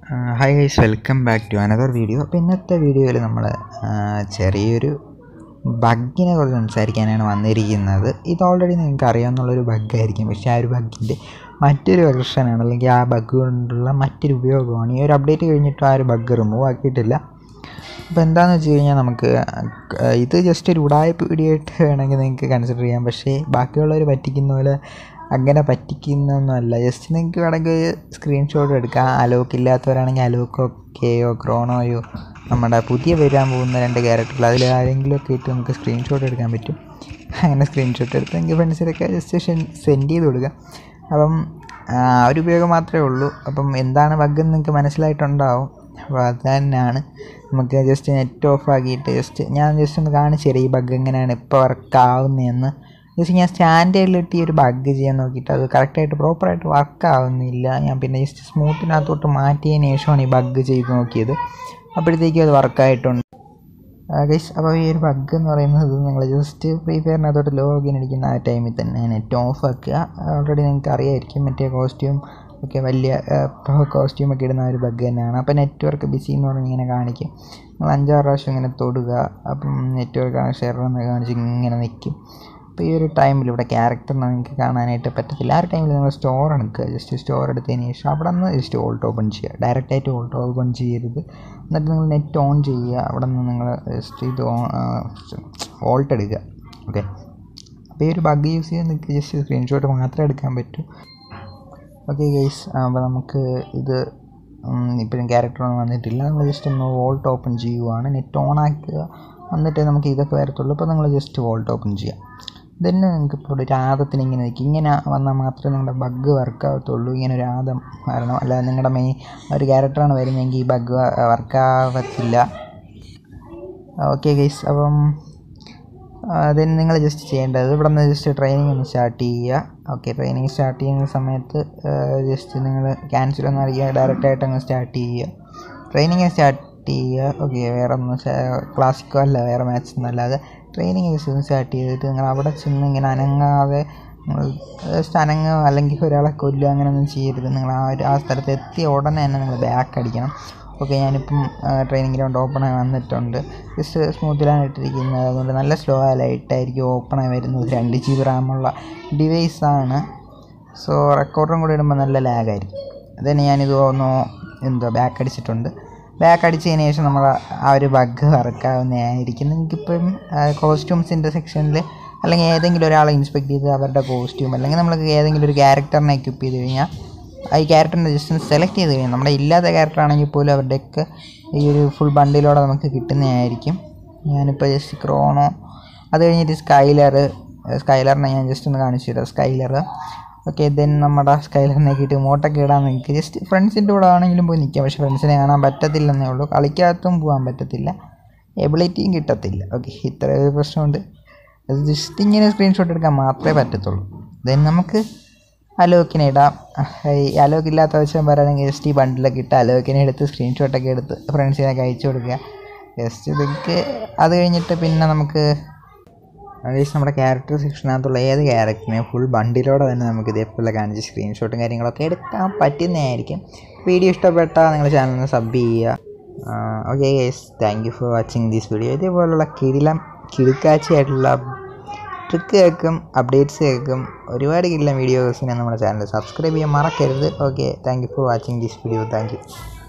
hi guys welcome back to another video അപ്പോൾ ഇന്നത്തെ വീഡിയോയിൽ നമ്മൾ ചെറിയൊരു ബഗ്ഗിനെ കുറിച്ച് സംസാരിക്കാനാണ് വന്നിരിക്കുന്നത് ഇത് ഓൾറെഡി നിങ്ങൾക്ക് അറിയാവുന്നുള്ളൊരു ബഗ്ഗായിരിക്കും പക്ഷേ ആ ഒരു ബഗ്ഗിൻ്റെ മറ്റൊരു വെർഷനാണ് അല്ലെങ്കിൽ ആ ബഗ് കൊണ്ടുള്ള മറ്റൊരു ഉപയോഗമാണ് ഈ ഒരു അപ്ഡേറ്റ് കഴിഞ്ഞിട്ട് ആ ഒരു ബഗ് റിമൂവ് ആക്കിയിട്ടില്ല അപ്പോൾ എന്താണെന്ന് വെച്ച് കഴിഞ്ഞാൽ നമുക്ക് ഇത് ജസ്റ്റ് ഒരു ഉടായ്പ വീഡിയോ ആയിട്ട് വേണമെങ്കിൽ നിങ്ങൾക്ക് കൺസിഡർ ചെയ്യാം പക്ഷേ ബാക്കിയുള്ളവർ പറ്റിക്കുന്ന പോലെ അങ്ങനെ പറ്റിക്കുന്നൊന്നുമല്ല ജസ്റ്റ് നിങ്ങൾക്ക് വേണമെങ്കിൽ സ്ക്രീൻഷോട്ട് എടുക്കാം അലോക്ക് ഇല്ലാത്തവരാണെങ്കിൽ അലോക്കോ കെയോ ക്രോണോയോ നമ്മുടെ പുതിയ വരാൻ പോകുന്ന രണ്ട് ക്യാരക്ടറിൽ അതിൽ ആരെങ്കിലും ഒക്കെ ഇട്ട് നമുക്ക് സ്ക്രീൻഷോട്ട് എടുക്കാൻ പറ്റും അങ്ങനെ സ്ക്രീൻഷോട്ട് എടുത്ത് നിങ്ങൾക്ക് ഫ്രണ്ട്സിനൊക്കെ ജസ്റ്റ് സെൻഡ് ചെയ്ത് കൊടുക്കാം അപ്പം ആ ഒരു ഉപയോഗം മാത്രമേ ഉള്ളൂ അപ്പം എന്താണ് ബഗ് എന്ന് നിങ്ങൾക്ക് മനസ്സിലായിട്ടുണ്ടാവും അപ്പോൾ അത് തന്നെയാണ് നമുക്ക് ജസ്റ്റ് നെറ്റ് ഓഫ് ആക്കിയിട്ട് ജസ്റ്റ് ഞാൻ ജസ്റ്റ് ഒന്ന് കാണിച്ചു തരാം ഈ ബഗ് എങ്ങനെയാണ് ഇപ്പോൾ വർക്ക് ആവുന്നതെന്ന് ജസ്റ്റ് ഞാൻ സ്റ്റാൻഡേർഡിലിട്ട് ഈ ഒരു ബഗ് ചെയ്യാൻ നോക്കിയിട്ട് അത് കറക്റ്റായിട്ട് പ്രോപ്പറായിട്ട് വർക്ക് ആവുന്നില്ല ഞാൻ പിന്നെ ജസ്റ്റ് സ്മൂത്തിനകത്തോട്ട് മാറ്റിയതിന് ശേഷമാണ് ഈ ബഗ് ചെയ്ത് നോക്കിയത് അപ്പോഴത്തേക്കും അത് വർക്കായിട്ടുണ്ട് ഗൈസ് അപ്പോൾ ഈ ഒരു ബഗ് എന്ന് പറയുന്നത് നിങ്ങൾ ജസ്റ്റ് ഫ്രീ ഫയറിനകത്തോട്ട് ലോഗിൻ അടിക്കുന്ന ആ ടൈമിൽ തന്നെ നെറ്റ് ഓഫ് ആക്കുക ഓൾറെഡി നിങ്ങൾക്ക് അറിയായിരിക്കും മറ്റേ കോസ്റ്റ്യൂം ഒക്കെ വലിയ കോസ്റ്റ്യൂം ഒക്കെ ഇടുന്ന ഒരു ബഗ് തന്നെയാണ് അപ്പോൾ നെറ്റ്വർക്ക് ബിസി എന്ന് പറഞ്ഞ് ഇങ്ങനെ കാണിക്കും നിങ്ങൾ അഞ്ചാറ് പ്രാവശ്യം ഇങ്ങനെ തൊടുക അപ്പം നെറ്റ്വർക്ക് ഷെയർ എന്ന് കാണിച്ച് ഇങ്ങനെ നിൽക്കും അപ്പോൾ ഈ ഒരു ടൈമിൽ ഇവിടെ ക്യാരക്ടർ നിങ്ങൾക്ക് കാണാനായിട്ട് പറ്റത്തില്ല ആ ഒരു ടൈമിൽ നിങ്ങൾ സ്റ്റോർ എടുക്കുക ജസ്റ്റ് സ്റ്റോർ എടുത്തതിന് ശേഷം അവിടെ നിന്ന് ജസ്റ്റ് ഓൾട്ട് ഓപ്പൺ ചെയ്യുക ഡയറക്റ്റായിട്ട് ഓൾട്ട് ഓപ്പൺ ചെയ്യരുത് എന്നിട്ട് നിങ്ങൾ നെറ്റ് ഓൺ ചെയ്യുക അവിടെ നിന്ന് നിങ്ങൾ ജസ്റ്റ് ഇത് ഓൾട്ട് എടുക്കുക ഓക്കെ അപ്പോൾ ഈ ഒരു ബഗ് യൂസ് ചെയ്ത് നിങ്ങൾക്ക് ജസ്റ്റ് സ്ക്രീൻഷോട്ട് മാത്രമേ എടുക്കാൻ പറ്റൂ ഓക്കെ ഗൈസ് അപ്പോൾ നമുക്ക് ഇത് ഇപ്പോഴും ക്യാരക്ടറൊന്നും വന്നിട്ടില്ല നമ്മൾ ജസ്റ്റ് ഒന്ന് വോൾട്ട് ഓപ്പൺ ചെയ്യുവാണ് നെറ്റ് ഓൺ ആക്കുക എന്നിട്ട് നമുക്ക് ഇതൊക്കെ വരത്തുള്ളൂ അപ്പോൾ നിങ്ങൾ ജസ്റ്റ് വോൾട്ട് ഓപ്പൺ ചെയ്യാം ഇതന്നെ നിങ്ങൾക്ക് ഇപ്പോൾ ഒരു ആദത്തിന് ഇങ്ങനെ നിൽക്കും ഇങ്ങനെ വന്നാൽ മാത്രമേ നിങ്ങളുടെ ബഗ് വർക്ക് ആവത്തുള്ളൂ ഇങ്ങനെ ഒരു ആദം വരണം അല്ലാതെ നിങ്ങളുടെ മെയിൻ ഒരു ക്യാരക്ടറാണ് വരുന്നതെങ്കിൽ ഈ ബഗ് വർക്ക് ആവത്തില്ല ഓക്കെ ഗൈസ് അപ്പം അതിന് നിങ്ങൾ ജസ്റ്റ് ചെയ്യേണ്ടത് ഇവിടെ നിന്ന് ജസ്റ്റ് ട്രെയിനിങ് ഒന്ന് സ്റ്റാർട്ട് ചെയ്യുക ഓക്കെ ട്രെയിനിങ് സ്റ്റാർട്ട് ചെയ്യുന്ന സമയത്ത് ജസ്റ്റ് നിങ്ങൾ ക്യാൻസൽ ഒന്നും അറിയുക ഡയറക്റ്റായിട്ട് അങ്ങ് സ്റ്റാർട്ട് ചെയ്യുക ട്രെയിനിങ് സ്റ്റാർട്ട് ചെയ്യുക ഓക്കെ വേറെ ഒന്നും ക്ലാസിക്കോ അല്ല വേറെ മാച്ച് ഒന്നല്ലാതെ ട്രെയിനിങ് ജസ്റ്റ് സ്റ്റാർട്ട് ചെയ്തിട്ട് നിങ്ങൾ അവിടെ ചെന്ന് ഇങ്ങനെ അനങ്ങാതെ നിങ്ങൾ ജസ്റ്റ് അനങ്ങുക അല്ലെങ്കിൽ ഒരാളെ കൊല്ലുക അങ്ങനെയൊന്നും ചെയ്യരുത് നിങ്ങൾ ആ ഒരു ആ സ്ഥലത്ത് എത്തിയ ഉടനെ തന്നെ നിങ്ങൾ ബാക്ക് അടിക്കണം ഓക്കെ ഞാനിപ്പം ട്രെയിനിങ് ഗ്രൗണ്ട് ഓപ്പൺ ആയി വന്നിട്ടുണ്ട് ജസ്റ്റ് സ്മൂത്തിലാണ് ഇട്ടിരിക്കുന്നത് അതുകൊണ്ട് നല്ല സ്ലോ ലൈറ്റായിരിക്കും ഓപ്പൺ ആയി വരുന്നത് രണ്ട് ജി ബി റാമുള്ള ഡിവൈസാണ് സോ റെക്കോർഡറും കൂടി ഇടുമ്പോൾ നല്ല ലാഗായിരിക്കും അതുതന്നെ ഞാനിത് ഒന്ന് എന്തോ ബാക്ക് അടിച്ചിട്ടുണ്ട് ബാക്ക് അടിച്ചതിന് ശേഷം നമ്മൾ ആ ഒരു ബഗ് വർക്കാവുന്നതായിരിക്കും നിങ്ങൾക്കിപ്പം കോസ്റ്റ്യൂംസിൻ്റെ സെക്ഷനിൽ അല്ലെങ്കിൽ ഏതെങ്കിലും ഒരാളെ ഇൻസ്പെക്ട് ചെയ്ത് അവരുടെ കോസ്റ്റ്യൂം അല്ലെങ്കിൽ നമ്മൾക്ക് ഏതെങ്കിലും ഒരു ക്യാരക്ടറിനെ എക്യുപ്പ് ചെയ്ത് കഴിഞ്ഞാൽ ആ ഈ ക്യാരക്ടറിൻ്റെ ജസ്റ്റ് ഒന്ന് സെലക്ട് ചെയ്ത് കഴിഞ്ഞാൽ നമ്മുടെ ഇല്ലാത്ത ക്യാരക്ടർ ആണെങ്കിൽ പോലും അവരുടെയൊക്കെ ഈ ഒരു ഫുൾ ബണ്ടിലോടെ നമുക്ക് കിട്ടുന്നതായിരിക്കും ഞാനിപ്പോൾ ജസ്റ്റ് ക്രോണോ അത് കഴിഞ്ഞിട്ട് സ്കൈലർ സ്കൈലറിനെ ഞാൻ ജസ്റ്റ് ഒന്ന് കാണിച്ചു തരാം സ്കൈലർ ഓക്കെ ദെൻ നമ്മുടെ സ്കൈലറിനെ കിട്ടി മോട്ടൊക്കെ ഇടാൻ നിങ്ങൾക്ക് ജസ്റ്റ് ഫ്രണ്ട്സിൻ്റെ കൂടെ ആണെങ്കിലും പോയി നിൽക്കാം പക്ഷേ ഫ്രണ്ട്സിനെ കാണാൻ പറ്റത്തില്ലെന്നേ ഉള്ളൂ കളിക്കാത്തും പോകാൻ പറ്റത്തില്ല എബിലിറ്റിയും കിട്ടത്തില്ല ഓക്കെ ഇത്ര ഒരു പ്രശ്നമുണ്ട് അത് ജസ്റ്റ് ഇങ്ങനെ സ്ക്രീൻഷോട്ട് എടുക്കാൻ മാത്രമേ പറ്റത്തുള്ളൂ ദെൻ നമുക്ക് അലോക്കിനെ ഇടാം ഈ അലോക്ക് ഇല്ലാത്ത ആവശ്യം പറയുകയാണെങ്കിൽ ജസ്റ്റ് ഈ ബണ്ടിലൊക്കെ ഇട്ട് അലോക്കിനെ എടുത്ത് സ്ക്രീൻഷോട്ടൊക്കെ എടുത്ത് ഫ്രണ്ട്സിനൊക്കെ അയച്ചു കൊടുക്കുക ജസ്റ്റ് ഇതൊക്കെ അത് കഴിഞ്ഞിട്ട് പിന്നെ നമുക്ക് അതായത് നമ്മുടെ ക്യാരക്ടർ സെക്ഷനകത്തുള്ള ഏത് ക്യാരക്ടറിനെയും ഫുൾ ബണ്ടിലോടെ തന്നെ നമുക്ക് ഇതേപോലെ കാണിച്ച് സ്ക്രീൻഷോട്ടും കാര്യങ്ങളൊക്കെ എടുക്കാൻ പറ്റുന്നതായിരിക്കും വീഡിയോ ഇഷ്ടപ്പെട്ടാൽ നിങ്ങൾ ചാനലിന് സബ് ചെയ്യുക okay guys thank you for watching this video ഇതേപോലുള്ള കിടിലം കിടുക്കാച്ചയായിട്ടുള്ള ട്രിക്ക് കേൾക്കും അപ്ഡേറ്റ്സ് കേൾക്കും ഒരുപാട് കിടിലം വീഡിയോസിനെ നമ്മുടെ ചാനൽ സബ്സ്ക്രൈബ് ചെയ്യാൻ മറക്കരുത് okay thank you for watching this video thank U